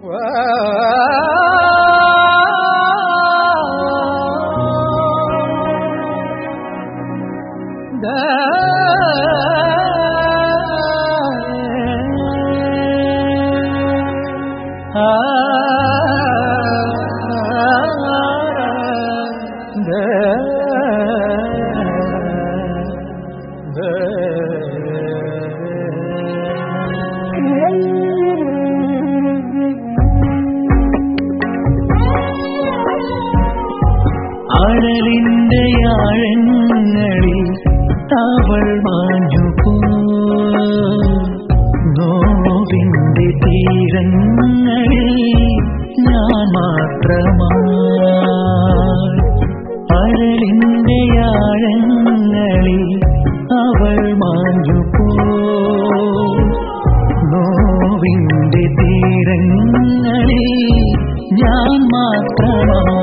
അഴലിന്റെ ആഴങ്ങളിൽ അവൾ മാഞ്ഞു നോവിന്റെ തീരങ്ങളിൽ ഞാൻ മാത്രമായി അഴലിന്റെ ആഴങ്ങളിൽ അവൾ മാഞ്ഞു നോവിന്റെ തീരങ്ങളിൽ ഞാൻ മാത്രമായി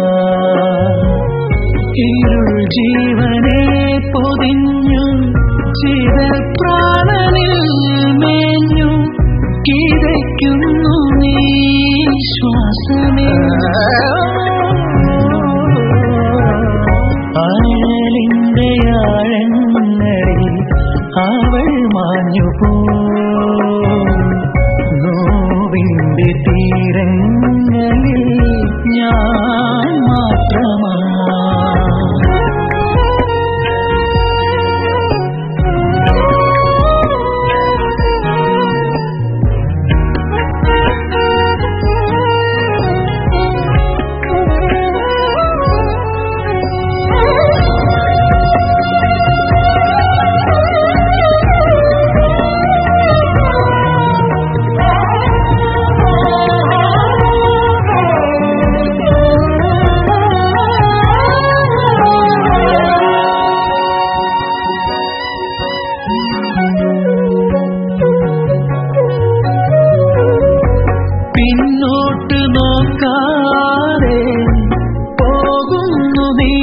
ഇരുൾ ജീവനെ പൊതിഞ്ഞു ചിത പ്രാണനിൽ മേഞ്ഞു കിതയ്ക്കുന്നു നീ ശ്വാസമേ അയലിന്റെ ആഴങ്ങളിൽ അവൾ മാഞ്ഞു പോ നോവിന്റെ തീരങ്ങളിൽ ഞാൻ മാത്രമാ പിന്നോട്ട് നോക്കാതെ പോകുന്നു നീ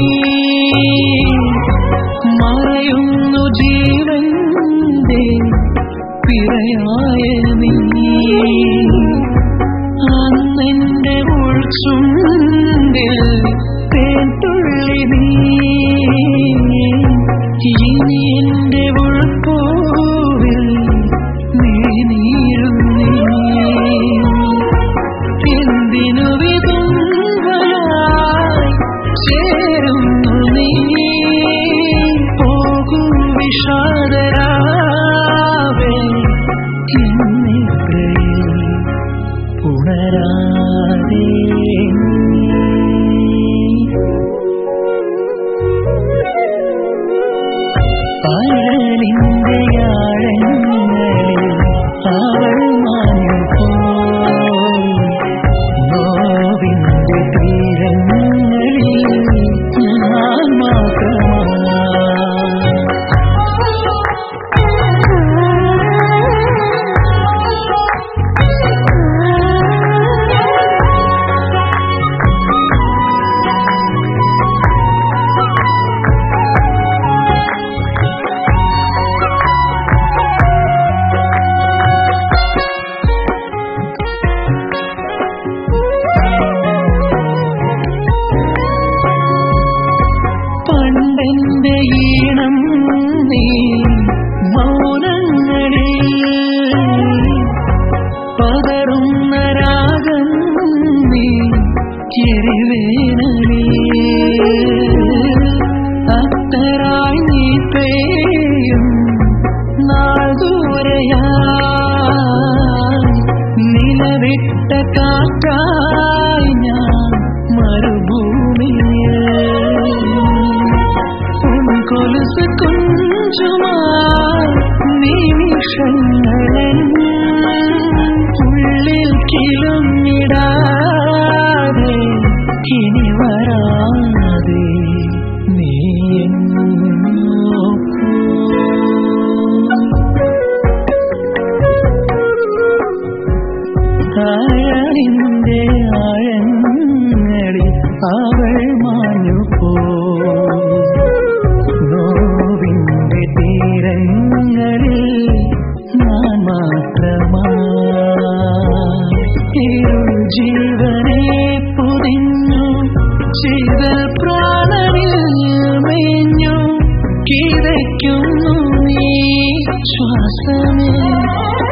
മറയുന്നു ജീവന്റെ പിറയായ നീ അന്നെന്റെ ഉൾച്ചുണ്ടിൽ തേൻതുള്ളി നീ ഇനി എന്റെ ഉൾപ്പൂവിൽ നീ നീറുന്നീ എന്തിനു വിതുമ്പലായി ചേരുന്നു നീ പോകൂ വിഷാദരാവേ എന്നെ ഉണരാതെ അഴലിന്റെ ആഴങ്ങളിൽ അവൾ മാഞ്ഞു നോവിന്റെ തീരങ്ങളിൽ ഞാൻ മാത്രമാണ് പണ്ടെന്റെ ഈണം നീ മൗനങ്ങളിൽ പകരുന്ന രാഗം നീ എരിവേനലേ അത്തരായി നീ പേയും നാൾ ദൂരയാ നിലവിട്ട കാറ്റായി ഞാൻ മരുഭൂമിയിൽ കൊലുസ് കുഞ്ചുമായി നിമിഷങ്ങളൻ ഉള്ളിൽ കിളുന്നിടാതെ ഇനി വരാതെ നീ കായലിന്റെ ആഴങ്ങളിൽ അവൾ മാഞ്ഞു പോ നോവിന്റെ തീരങ്ങളിൽ ഞാൻ മാത്രമായി ഇരുൾ ജീവനെ പൊതിഞ്ഞു ചെയ്ത പ്രാണനിൽ മേഞ്ഞു കിതയ്ക്കുന്നു നീ ശ്വാസമേ